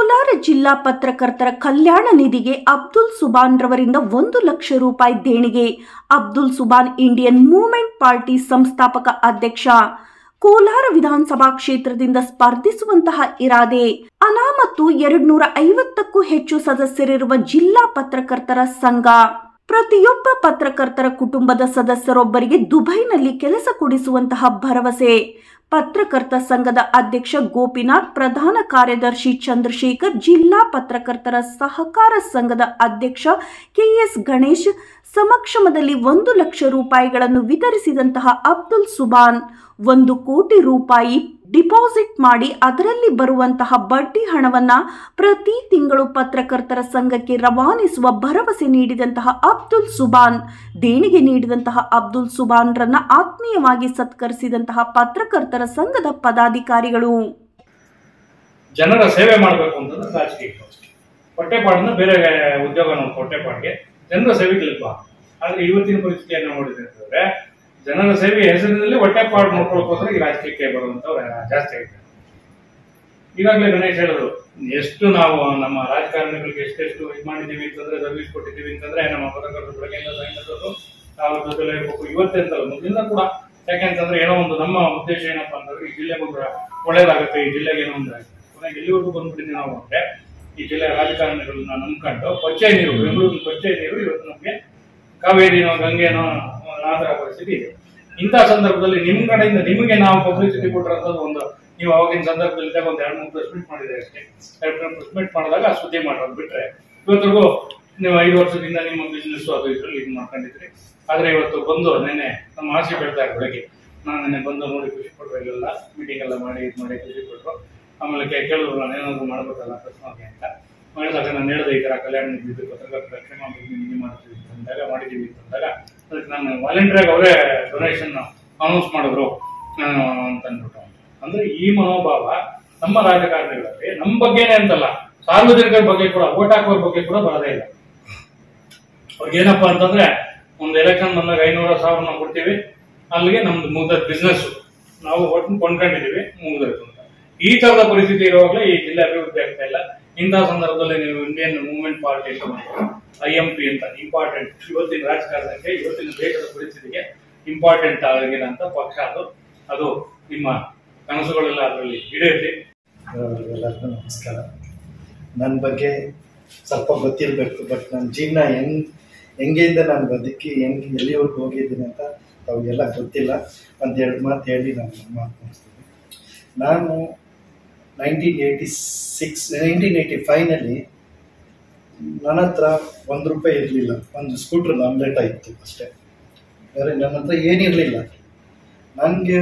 ಕೋಲಾರ ಜಿಲ್ಲಾ ಪತ್ರಕರ್ತರ ಕಲ್ಯಾಣ ನಿಧಿಗೆ ಅಬ್ದುಲ್ ಸುಬಾನ್ ರವರಿಂದ ಒಂದು ಲಕ್ಷ ರೂಪಾಯಿ ದೇಣಿಗೆ Abdul Subhan Indian Movement Party ಸಂಸ್ಥಾಪಕ ಅಧ್ಯಕ್ಷ ಕೋಲಾರ ವಿಧಾನಸಭಾ ಕ್ಷೇತ್ರದಿಂದ ಸ್ಪರ್ಧಿಸುವಂತಹ ಇರಾದೆ ಅನಾಮತ್ತು ಎರಡ್ ನೂರ ಐವತ್ತಕ್ಕೂ ಹೆಚ್ಚು ಸದಸ್ಯರಿರುವ ಜಿಲ್ಲಾ ಪತ್ರಕರ್ತರ ಸಂಘ ಪ್ರತಿಯೊಬ್ಬ ಪತ್ರಕರ್ತರ ಕುಟುಂಬದ ಸದಸ್ಯರೊಬ್ಬರಿಗೆ ದುಬೈನಲ್ಲಿ ಕೆಲಸ ಕೊಡಿಸುವಂತಹ ಭರವಸೆ ಪತ್ರಕರ್ತ ಸಂಘದ ಅಧ್ಯಕ್ಷ ಗೋಪಿನಾಥ್ ಪ್ರಧಾನ ಕಾರ್ಯದರ್ಶಿ ಚಂದ್ರಶೇಖರ್ ಜಿಲ್ಲಾ ಪತ್ರಕರ್ತರ ಸಹಕಾರ ಸಂಘದ ಅಧ್ಯಕ್ಷ ಕೆಎಸ್ ಗಣೇಶ್ ಸಮಕ್ಷಮದಲ್ಲಿ ಒಂದು ಲಕ್ಷ ರೂಪಾಯಿಗಳನ್ನು ವಿತರಿಸಿದಂತಹ ಅಬ್ದುಲ್ ಸುಬಾನ್ ಒಂದು ಕೋಟಿ ರೂಪಾಯಿ ಡಿಪಾಸಿಟ್ ಮಾಡಿ ಅದರಲ್ಲಿ ಬರುವಂತಹ ಬಡ್ಡಿ ಹಣವನ್ನ ಪ್ರತಿ ತಿಂಗಳು ಪತ್ರಕರ್ತರ ಸಂಘಕ್ಕೆ ರವಾನಿಸುವ ಭರವಸೆ ನೀಡಿದಂತಹ ಅಬ್ದುಲ್ ಸುಬಾನ್ ದೇಣಿಗೆ ನೀಡಿದಂತಹ ಅಬ್ದುಲ್ ಸುಬಾನ್ರನ್ನ ಆತ್ಮೀಯವಾಗಿ ಸತ್ಕರಿಸಿದಂತಹ ಪತ್ರಕರ್ತರ ಸಂಘದ ಪದಾಧಿಕಾರಿಗಳು ಜನರ ಸೇವೆ ಮಾಡಬೇಕು ಅಂತಂದ್ರೆ ರಾಜಕೀಯ ಹೊಟ್ಟೆಪಾಡನ್ನ ಬೇರೆ ಉದ್ಯೋಗ ನೋಡಿ ಹೊಟ್ಟೆಪಾಡಿಗೆ ಜನರ ಸೇವೆಗಳಿಲ್ವಾ ಆದ್ರೆ ಇವತ್ತಿನ ಪರಿಸ್ಥಿತಿಯನ್ನು ನೋಡಿದ್ರೆ ಅಂತಂದ್ರೆ ಜನರ ಸೇವೆ ಹೆಸರಿನಲ್ಲಿ ಹೊಟ್ಟೆಪಾಡು ನೋಡ್ಕೊಳ್ಳೋಕೋಸ್ಕರ ಈ ರಾಜಕೀಯಕ್ಕೆ ಬರುವಂತವ್ರು ಜಾಸ್ತಿ ಆಗಿದೆ ಈಗಾಗಲೇ ಗಣೇಶ್ ಹೇಳಿದ್ರು ಎಷ್ಟು ನಾವು ನಮ್ಮ ರಾಜಕಾರಣಿಗಳಿಗೆ ಎಷ್ಟೆಷ್ಟು ಇದು ಮಾಡಿದ್ದೀವಿ ಅಂತಂದ್ರೆ ಸರ್ವಿಸ್ ಕೊಟ್ಟಿದ್ದೀವಿ ಅಂತಂದ್ರೆ ನಮ್ಮ ಪತ್ರಕರ್ತರು ಬೆಳಗ್ಗೆಯಿಂದ ಸಾಯಂಕಾಲ ನಾವು ಜೊತೆಲೆ ಇರಬೇಕು ಇವತ್ತೇ ಅಂತಲ್ಲ ಮೊದಲಿಂದ ಕೂಡ ಯಾಕೆಂತಂದ್ರೆ ಏನೋ ಒಂದು ನಮ್ಮ ಉದ್ದೇಶ ಏನಪ್ಪಾ ಅಂತಂದ್ರೆ ಈ ಜಿಲ್ಲೆಗೆ ಒಂದು ಒಳ್ಳೇದಾಗುತ್ತೆ ಈ ಜಿಲ್ಲೆಗೆ ಏನೋ ಒಂದು ಕೊನೆಗೆ ಎಲ್ಲಿವರೆಗೂ ಬಂದ್ಬಿಟ್ಟಿದ್ದೀವಿ ನಾವು ಅಂದ್ರೆ ಈ ಜಿಲ್ಲೆಯ ರಾಜಕಾರಣಿಗಳನ್ನ ನಂಬ್ಕೊಂಡು ಕೊಚ್ಚೆ ನೀರು ಬೆಂಗಳೂರಿನ ಕೊಚ್ಚೆ ನೀರು ಇವತ್ತು ನಮಗೆ ಕಾವೇರಿನೋ ಗಂಗೆನೋ ಆ ಥರ ಪರಿಸ್ಥಿತಿ ಇದೆ ಇಂಥ ಸಂದರ್ಭದಲ್ಲಿ ನಿಮ್ ಕಡೆಯಿಂದ ನಿಮಗೆ ನಾವು ಪಬ್ಲಿಸಿಟಿ ಕೊಟ್ಟಿರೋಂಥದ್ದು ಒಂದು ನೀವು ಅವಾಗಿನ ಸಂದರ್ಭದಲ್ಲಿ ಇದ್ದಾಗ ಒಂದು ಎರಡು ಮೂರು ಪ್ರೆಸ್ ಮೀಟ್ ಮಾಡಿದ್ರೆ ಅಷ್ಟೇ ಎರಡು ಮೂರು ಪ್ರೆಸ್ ಮೀಟ್ ಮಾಡಿದಾಗ ಆ ಸುದ್ದಿ ಮಾಡೋದು ಬಿಟ್ರೆ ಇವತ್ತಿಗೂ ನೀವು ಐದು ವರ್ಷದಿಂದ ನಿಮ್ಮ ಬಿಸ್ನೆಸ್ ಅದು ಇದ್ರಲ್ಲಿ ಇದು ಮಾಡ್ಕೊಂಡಿದ್ರಿ ಆದ್ರೆ ಇವತ್ತು ಬಂದು ನೆನ್ನೆ ನಮ್ಮ ಆಸೆ ಬೆಳ್ತಾ ಬೆಳಗ್ಗೆ ನಾನು ನೆನ್ನೆ ಬಂದು ನೋಡಿ ಖುಷಿ ಪಟ್ರು ಇಲ್ಲೆಲ್ಲ ಮೀಟಿಂಗ್ ಎಲ್ಲ ಮಾಡಿ ಇದು ಮಾಡಿ ಖುಷಿ ಪಟ್ರು ಆಮೇಲೆ ಕೇ- ಕೇಳಿದ್ರು ನಾನು ಏನಾದ್ರು ಮಾಡ್ಬೇಕಲ್ಲ ಅಕಸ್ಮಾತ್ ಅಂತ ಮಾಡಿದಾಗ ನಾನು ಹೇಳಿದೆ ಈ ತರ ಕಲ್ಯಾಣ ನಿಧಿ ಪತ್ರಕರ್ತರ ಕ್ಷೇಮ ನಿಧಿ ಮಾಡ್ತೀವಿ ಅಂದಾಗ ಮಾಡಿದ್ದೀವಿ ಅಂದಾಗ ಅದಕ್ಕೆ ನಾನು ವಾಲಂಟಿಯರ್ ಅವರೇ ಡೊನೇಷನ್ ಅನೌನ್ಸ್ ಮಾಡಿದ್ರು ಆ, ಅಂತ ಅಂದ್ಬಿಟ್ಟು ಅಂದ್ರೆ ಈ ಮನೋಭಾವ ನಮ್ಮ ರಾಜಕಾರಣಿಗಳಲ್ಲಿ ನಮ್ಮ ಬಗ್ಗೆನೇ ಅಂತಲ್ಲ ಸಾರ್ವಜನಿಕರ ಬಗ್ಗೆ ಕೂಡ ಓಟ್ ಹಾಕುವ ಬಗ್ಗೆ ಕೂಡ ಬರೋದೇ ಇಲ್ಲ ಅವ್ರಿಗೆ ಏನಪ್ಪಾ ಅಂತಂದ್ರೆ ಒಂದು ಎಲೆಕ್ಷನ್ ಬಂದಾಗ ಐನೂರ ಸಾವಿರ ನಾವು ಕೊಡ್ತೀವಿ ಅಲ್ಲಿಗೆ ನಮ್ದು ಮುಗ್ದ ಬಿಸ್ನೆಸ್ ನಾವು ಒಟ್ಟು ಕೊಂಡ್ಕೊಂಡಿದೀವಿ ಮುಗ್ದೋಯ್ತು ಅಂತ ಈ ತರದ ಪರಿಸ್ಥಿತಿ ಇರುವಾಗಲೇ ಈ ಜಿಲ್ಲೆ ಅಭಿವೃದ್ಧಿ ಆಗ್ತಾ ಇಲ್ಲ ಇಂತಹ ಸಂದರ್ಭದಲ್ಲಿ ನೀವು Indian Movement Party I M P ಅಂತ ಇಂಪಾರ್ಟೆಂಟ್ ಇವತ್ತಿನ ರಾಜಕಾರಣಕ್ಕೆ ಇವತ್ತಿನ ದೇಶದ ಪರಿಸ್ಥಿತಿಗೆ ಇಂಪಾರ್ಟೆಂಟ್ ಆಗಿರೋಂಥ ಪಕ್ಷ ಅದು ಅದು ನಿಮ್ಮ ಕನಸುಗಳೆಲ್ಲ ಅದರಲ್ಲಿ ಈಡೇರಿ ಎಲ್ಲರಿಗೂ ನಮಸ್ಕಾರ ನನ್ನ ಬಗ್ಗೆ ಸ್ವಲ್ಪ ಗೊತ್ತಿರಬೇಕು ಬಟ್ ನನ್ನ ಜೀವನ ಹೆಂಗ್ ಹೆಂಗೆಯಿಂದ ನಾನು ಬದುಕಿ ಹೆಂಗೆ ಎಲ್ಲಿವರೆಗೂ ಹೋಗಿದ್ದೀನಿ ಅಂತ ಅವ್ರಿಗೆಲ್ಲ ಗೊತ್ತಿಲ್ಲ ಒಂದು ಎರಡು ಮಾತು ಹೇಳಿ ನಾನು ಮಾತು ಮುಗಿಸ್ತೀನಿ ನಾನು nineteen eighty six nineteen eighty ಫೈವ್ನಲ್ಲಿ ನನ್ನ ಹತ್ರ ಒಂದು ರೂಪಾಯಿ ಇರಲಿಲ್ಲ ಒಂದು ಸ್ಕೂಟ್ರ್ ಆಮ್ಲೆಟ್ ಇತ್ತು ಅಷ್ಟೇ ಬೇರೆ ನನ್ನ ಹತ್ರ ಏನಿರಲಿಲ್ಲ ನನಗೆ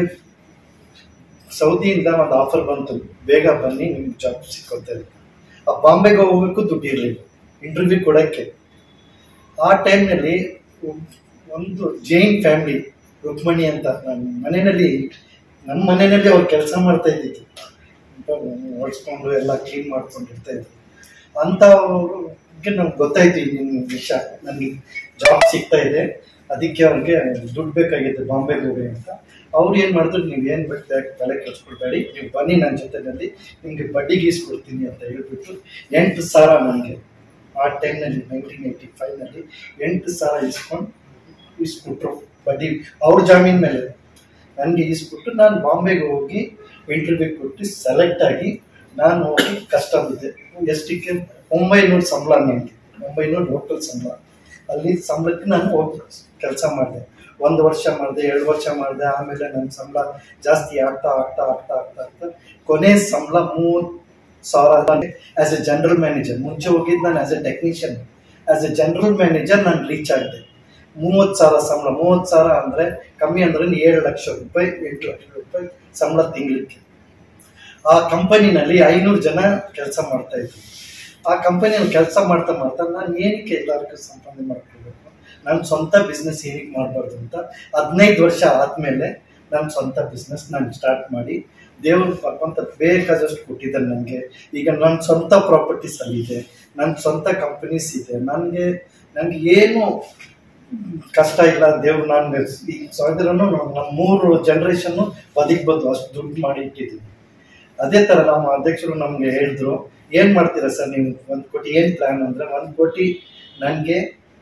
ಸೌದಿಯಿಂದ ಒಂದು ಆಫರ್ ಬಂತು ಬೇಗ ಬನ್ನಿ ನಿಮ್ಗೆ ಜಾಬ್ ಸಿಕ್ಕೋತಾರೆ ಆ ಬಾಂಬೆಗೆ ಹೋಗೋಕ್ಕೂ ದುಡ್ಡು ಇರಲಿಲ್ಲ ಇಂಟರ್ವ್ಯೂ ಕೊಡೋಕ್ಕೆ ಆ ಟೈಮ್ನಲ್ಲಿ ಒಂದು ಜೈನ್ ಫ್ಯಾಮಿಲಿ ರುಕ್ಮಣಿ ಅಂತ ನನ್ನ ಮನೆಯಲ್ಲಿ ನಮ್ಮ ಮನೆಯಲ್ಲಿ ಅವ್ರು ಕೆಲಸ ಮಾಡ್ತಾ ಇದ್ದಿದ್ದು ಓಡಿಸ್ಕೊಂಡು ಎಲ್ಲ ಕ್ಲೀನ್ ಮಾಡ್ಕೊಂಡು ಇರ್ತಾ ಇದ್ರು ಅಂಥವ್ರಿಗೆ ನಮ್ಗೆ ಗೊತ್ತಾಯ್ತು ಈ ನಿಮ್ಮ ವಿಷಯ ನನಗೆ ಜಾಬ್ ಸಿಗ್ತಾ ಇದೆ ಅದಕ್ಕೆ ಅವ್ರಿಗೆ ದುಡ್ಡು ಬೇಕಾಗಿತ್ತು ಬಾಂಬೆಗೆ ಹೋಗಿ ಅಂತ ಅವ್ರು ಏನು ಮಾಡಿದ್ರು ನೀವು ಏನು ಬೇಕು ತಲೆ ಕೆಡಿಸ್ಕೊಳ್ಬೇಡಿ ನೀವು ಬನ್ನಿ ನನ್ನ ಜೊತೆನಲ್ಲಿ ನಿಮಗೆ ಬಡ್ಡಿ ಗೀಸ್ಕೊಡ್ತೀನಿ ಅಂತ ಹೇಳ್ಬಿಟ್ಟು ಎಂಟು ಸಾವಿರ ನನಗೆ ಆ ಟೈಮ್ನಲ್ಲಿ ನೈನ್ಟೀನ್ ಏಯ್ಟಿ ಫೈವ್ನಲ್ಲಿ ಎಂಟು ಸಾವಿರ ಇಸ್ಕೊಂಡು ಇಸ್ಬಿಟ್ರು ಬಡ್ಡಿ ಅವ್ರ ಜಾಮೀನ್ ಮೇಲೆ ನನಗೆ ಇಸ್ಬಿಟ್ಟು ನಾನು ಬಾಂಬೆಗೆ ಹೋಗಿ ಇಂಟರ್ವ್ಯೂ ಕೊಟ್ಟು ಸೆಲೆಕ್ಟ್ ಆಗಿ ನಾನು ಹೋಗಿ ಕಷ್ಟ ಬಿದ್ದೆ ಎಷ್ಟಕ್ಕೆ ಒಂಬೈನೂರು ಸಂಬಳ ನನಗೆ ಒಂಬೈನೂರು ಲೋಕಲ್ ಸಂಬಳ ಅಲ್ಲಿ ಸಂಬಳಕ್ಕೆ ನಾನು ಹೋಗಿ ಕೆಲಸ ಮಾಡಿದೆ ಒಂದು ವರ್ಷ ಮಾಡಿದೆ ಎರಡು ವರ್ಷ ಮಾಡಿದೆ ಆಮೇಲೆ ನನ್ನ ಸಂಬಳ ಜಾಸ್ತಿ ಆಗ್ತಾ ಆಗ್ತಾ ಆಗ್ತಾ ಆಗ್ತಾ ಆಗ್ತಾ ಕೊನೆ ಸಂಬಳ ಮೂವತ್ತು ಸಾವಿರ ಆಸ್ ಎ ಜನರಲ್ ಮ್ಯಾನೇಜರ್ ಮುಂಚೆ ಹೋಗಿದ್ದು ನಾನು as a technician as a general manager ನಾನು ರೀಚ್ ಆಗಿದೆ ಮೂವತ್ತು ಸಾವಿರ ಸಂಬಳ ಮೂವತ್ತು ಸಾವಿರ ಅಂದರೆ ಕಮ್ಮಿ ಅಂದ್ರೆ ಏಳು ಲಕ್ಷ ರೂಪಾಯಿ ಎಂಟು ಲಕ್ಷ ರೂಪಾಯಿ ಸಂಬಳ ತಿಂಗಳಿಗೆ ಆ ಕಂಪನಿನಲ್ಲಿ ಐನೂರು ಜನ ಕೆಲಸ ಮಾಡ್ತಾ ಇದ್ರು ಆ ಕಂಪನಿಯಲ್ಲಿ ಕೆಲಸ ಮಾಡ್ತಾ ಮಾಡ್ತಾ ನಾನು ಏನಕ್ಕೆ ಎಲ್ಲರಿಗೂ ಸಂಪಾದನೆ ಮಾಡ್ಕೊಳ್ಬೇಕು ನನ್ನ ಸ್ವಂತ ಬಿಸ್ನೆಸ್ ಏನಕ್ಕೆ ಮಾಡಬಾರ್ದು ಅಂತ ಹದಿನೈದು ವರ್ಷ ಆದಮೇಲೆ ನನ್ನ ಸ್ವಂತ ಬಿಸ್ನೆಸ್ ನಾನು ಸ್ಟಾರ್ಟ್ ಮಾಡಿ ದೇವರು ಭಗವಂತ ಬೇಕಾದಷ್ಟು ಕೊಟ್ಟಿದ್ದಾನೆ ನನಗೆ ಈಗ ನನ್ನ ಸ್ವಂತ ಪ್ರಾಪರ್ಟೀಸ್ ಅಲ್ಲಿ ಇದೆ ನನ್ನ ಸ್ವಂತ ಕಂಪನೀಸ್ ಇದೆ ನನಗೆ ನನಗೆ ಏನು ಕಷ್ಟ ಇಲ್ಲ ದೇವ್ರು ನಾನು ಈ ಸಾವಿರನು ನಮ್ಮ ಮೂರು ಜನ್ರೇಷನ್ನು ಬದುಕ್ಬೋದು ಅಷ್ಟು ದುಡ್ಡು ಮಾಡಿ ಇಟ್ಟಿದ್ದೀನಿ ಅದೇ ತರ ನಮ್ಮ ಅಧ್ಯಕ್ಷರು ನಮ್ಗೆ ಹೇಳಿದ್ರು ಏನ್ ಮಾಡ್ತೀರಾ ಸರ್ ನೀವು ಒಂದ್ ಕೋಟಿ ಏನ್ ಪ್ಲಾನ್ ಅಂದ್ರೆ ಒಂದ್ ಕೋಟಿ ನನ್ಗೆ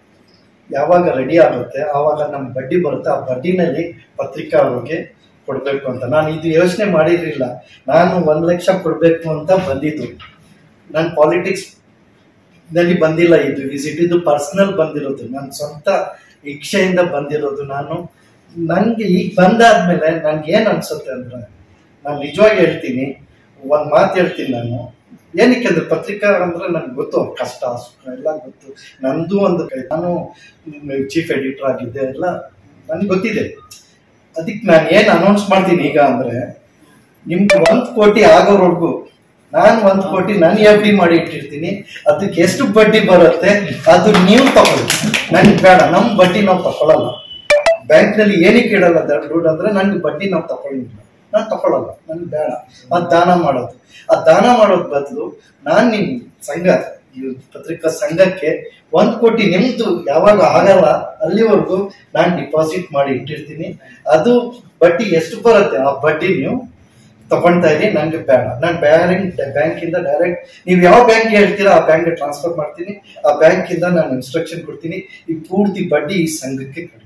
ಯಾವಾಗ ರೆಡಿ ಆಗುತ್ತೆ ಆವಾಗ ನಮ್ ಬಡ್ಡಿ ಬರುತ್ತೆ ಆ ಬಡ್ಡಿನಲ್ಲಿ ಪತ್ರಿಕಾ ಅವ್ರಿಗೆ ಕೊಡ್ಬೇಕು ಅಂತ ನಾನು ಇದು ಯೋಚನೆ ಮಾಡಿರ್ಲಿಲ್ಲ ನಾನು ಒಂದ್ ಲಕ್ಷ ಕೊಡ್ಬೇಕು ಅಂತ ಬಂದಿದ್ದು ನಾನು ಪಾಲಿಟಿಕ್ಸ್ ನಲ್ಲಿ ಬಂದಿಲ್ಲ ಇದು ವಿಸಿಟ್ ಇದು ಪರ್ಸನಲ್ ಬಂದಿರೋದು ನನ್ನ ಸ್ವಂತ ಇಚ್ಛೆಯಿಂದ ಬಂದಿರೋದು ನಾನು ನಂಗೆ ಈಗ ಬಂದಾದ್ಮೇಲೆ ನನ್ಗೆ ಏನ್ ಅನ್ಸುತ್ತೆ ಅಂದ್ರೆ ನಾನು ನಿಜವಾಗಿ ಹೇಳ್ತೀನಿ ಒಂದ್ ಮಾತು ಹೇಳ್ತೀನಿ ನಾನು ಏನಕ್ಕೆ ಅಂದ್ರೆ ಪತ್ರಿಕಾ ಅಂದ್ರೆ ನನ್ಗೆ ಗೊತ್ತು ಅವ್ರ ಕಷ್ಟ ಸುಖ ಎಲ್ಲ ಗೊತ್ತು ನಂದು ಒಂದು ಕೈ ನಾನು ಚೀಫ್ ಎಡಿಟರ್ ಆಗಿದ್ದೆ ಎಲ್ಲ ನನ್ಗೆ ಗೊತ್ತಿದೆ ಅದಕ್ಕೆ ನಾನು ಏನ್ ಅನೌನ್ಸ್ ಮಾಡ್ತೀನಿ ಈಗ ಅಂದ್ರೆ ನಿಮ್ಗೆ ಒಂದ್ ಕೋಟಿ ಆಗೋವರೆಗೂ ನಾನು ಒಂದ್ ಕೋಟಿ ನಾನು ಎಫ್ ಡಿ ಮಾಡಿ ಇಟ್ಟಿರ್ತೀನಿ ಅದಕ್ಕೆ ಎಷ್ಟು ಬಡ್ಡಿ ಬರುತ್ತೆ ಅದು ನೀವು ತಗೊಳ್ಳಿ ನನ್ಗೆ ಬೇಡ ನಮ್ ಬಡ್ಡಿ ನಾವು ತಗೊಳ್ಳಲ್ಲ ಬ್ಯಾಂಕ್ ನಲ್ಲಿ ಏನಕ್ಕೆ ಇಡಲ್ಲ ದ- ದುಡ್ಡು ಅಂದ್ರೆ ನನ್ಗೆ ಬಡ್ಡಿ ನಾವು ತಗೊಳ್ಳಿಲ್ಲ ನಾನು ತಗೊಳ್ಳಲ್ಲ ನನ್ಗೆ ಬೇಡ ಅದ್ ದಾನ ಮಾಡೋದು ಆ ದಾನ ಮಾಡೋದ್ ಬದಲು ನಾನ್ ನಿಮ್ ಸಂಘ ಈ ಪತ್ರಿಕಾ ಸಂಘಕ್ಕೆ ಒಂದ್ ಕೋಟಿ ನಿಮ್ದು ಯಾವಾಗ ಆಗಲ್ಲ ಅಲ್ಲಿವರೆಗೂ ನಾನ್ ಡಿಪಾಸಿಟ್ ಮಾಡಿ ಇಟ್ಟಿರ್ತೀನಿ ಅದು ಬಡ್ಡಿ ಎಷ್ಟು ಬರುತ್ತೆ ಆ ಬಡ್ಡಿ ನೀವು ತಗೊಳ್ತಾ ಇರಿ ನಂಗೆ ಬೇಡ ನಾನು ಬ್ಯಾಂಕ್ ಬ್ಯಾಂಕ್ ಇಂದ ಡೈರೆಕ್ಟ್ ನೀವು ಯಾವ ಬ್ಯಾಂಕ್ ಹೇಳ್ತೀರಾ ಆ ಬ್ಯಾಂಕ್ ಟ್ರಾನ್ಸ್ಫರ್ ಮಾಡ್ತೀನಿ ಆ ಬ್ಯಾಂಕ್ ಇಂದ ನಾನು ಇನ್ಸ್ಟ್ರಕ್ಷನ್ ಕೊಡ್ತೀನಿ ಈ ಪೂರ್ತಿ ಬಡ್ಡಿ ಈ ಸಂಘಕ್ಕೆ ಕಡಿಮೆ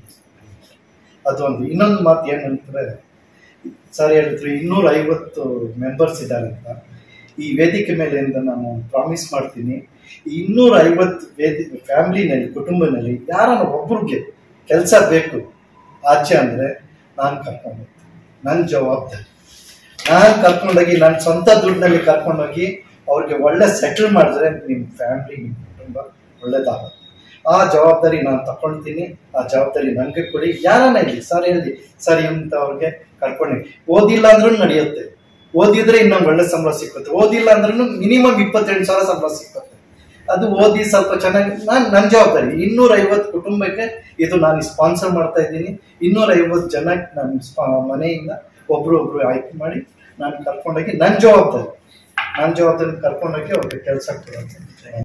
ಅದೊಂದು ಇನ್ನೊಂದು ಮಾತು ಏನಂತಾರೆ ಸರ್ ಹೇಳಿದ್ರು ಇನ್ನೂರ ಐವತ್ತು ಮೆಂಬರ್ಸ್ ಇದ್ದಾರೆ ಅಂತ ಈ ವೇದಿಕೆ ಮೇಲೆಯಿಂದ ನಾನು ಪ್ರಾಮಿಸ್ ಮಾಡ್ತೀನಿ ಈ ಇನ್ನೂರ ಐವತ್ತು ವೇದಿ ಫ್ಯಾಮಿಲಿನಲ್ಲಿ ಕುಟುಂಬನಲ್ಲಿ ಯಾರನ್ನ ಒಬ್ರಿಗೆ ಕೆಲಸ ಬೇಕು ಆಚೆ ಅಂದ್ರೆ ನಾನು ಕರ್ಕೊಂಡು ಹೋಗ್ತೀನಿ ನನ್ನ ಜವಾಬ್ದಾರಿ ನಾನು ಕರ್ಕೊಂಡೋಗಿ ನನ್ನ ಸ್ವಂತ ದುಡ್ಡಿನಲ್ಲಿ ಕರ್ಕೊಂಡೋಗಿ ಅವ್ರಿಗೆ ಒಳ್ಳೆ ಸೆಟಲ್ ಮಾಡಿದ್ರೆ ನಿಮ್ಮ ಫ್ಯಾಮಿಲಿ ನಿಮ್ಮ ಕುಟುಂಬ ಒಳ್ಳೇದಾಗುತ್ತೆ ಆ ಜವಾಬ್ದಾರಿ ನಾನು ತಗೊಳ್ತೀನಿ ಆ ಜವಾಬ್ದಾರಿ ನನಗೆ ಕೊಡಿ ಯಾರನ್ನ ಇಲ್ಲಿ ಸರ್ ಹೇಳಿ ಸರ್ ಇಂಥವ್ರಿಗೆ ಕರ್ಕೊಂಡು ಓದಿಲ್ಲ ಅಂದ್ರೂ ನಡೆಯುತ್ತೆ ಓದಿದ್ರೆ ಇನ್ನೊಂದು ಒಳ್ಳೆ ಸಂಬಳ ಸಿಕ್ಕುತ್ತೆ ಓದಿಲ್ಲ ಅಂದ್ರೂ ಮಿನಿಮಮ್ ಇಪ್ಪತ್ತೆಂಟು ಸಾವಿರ ಸಂಬಳ ಸಿಕ್ಕುತ್ತೆ ಅದು ಓದಿ ಸ್ವಲ್ಪ ಚೆನ್ನಾಗಿ ನಾನು ನನ್ನ ಜವಾಬ್ದಾರಿ ಇನ್ನೂರ ಐವತ್ತು ಕುಟುಂಬಕ್ಕೆ ಇದು ನಾನು ಸ್ಪಾನ್ಸರ್ ಮಾಡ್ತಾ ಇದ್ದೀನಿ ಇನ್ನೂರ ಐವತ್ತು ಜನಕ್ಕೆ ನಾನು ಸ್ಪಾ ಮನೆಯಿಂದ ಒಬ್ರು ಒಬ್ರು ಆಯ್ಕೆ ಮಾಡಿ ನಾನು ಕರ್ಕೊಂಡೋಗಿ ನನ್ನ ಜವಾಬ್ದಾರಿ ನನ್ನ ಜವಾಬ್ದಾರಿ ಕರ್ಕೊಂಡೋಗಿ ಅವ್ರಿಗೆ ಕೆಲಸ ಕೊಡೋದು